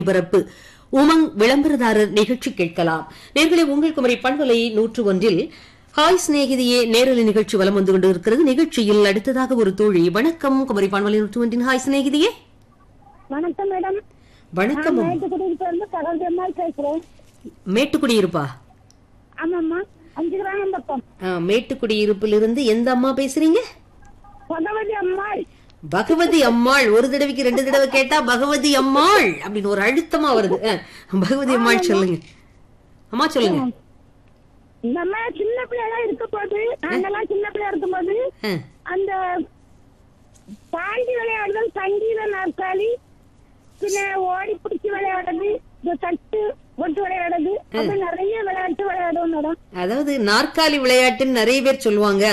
ஒலிபரப்பு உமங் விளம்பரதாரர் நிகழ்ச்சி கேட்கலாம் நேர்களை உங்கள் குமரி பண்பலை நூற்று ஒன்றில் ஹாய் சிநேகிதியே நேரலை நிகழ்ச்சி வலம் வந்து கொண்டிருக்கிறது நிகழ்ச்சியில் அடுத்ததாக ஒரு தோழி வணக்கம் குமரி பண்பலை நூற்று ஒன்றின் ஹாய் சிநேகிதியே வணக்கம் மேடம் வணக்கம் நான் மேட்டுக்குடியில இருந்து கடல் அம்மாள் பேசுறேன் மேட்டுக்குடியிருப்பா ஆமாம்மா அஞ்சு கிராமம் பக்கம் ஆ, மேட்டுக்குடியிருப்பிலிருந்து எந்த அம்மா பேசுறீங்க பகவதி அம்மாள் பகவதி அம்மாள் ஒரு தடவைக்கு ரெண்டு தடவை கேட்டா பகவதி அம்மாள் அப்படின்னு ஒரு அழுத்தமா வருது ஆ, பகவதி அம்மாள் சொல்லுங்க அம்மா சொல்லுங்க நம்ம சின்ன பிள்ளையா இருக்க போது நாங்கெல்லாம் சின்ன பிள்ளையா இருக்கும் போது ஆ, அந்த பாண்டி விளையாடுதல் சங்கீத நாற்காலி பின்ன ஓடி பிடிச்சி விளையாடுறது இந்த தட்டு ஒட்டு விளையாடுறது அப்படி நிறைய விளையாட்டு விளையாடுவோம் மேடம் அதாவது நாற்காலி விளையாட்டுன்னு நிறைய பேர் சொல்லுவாங்க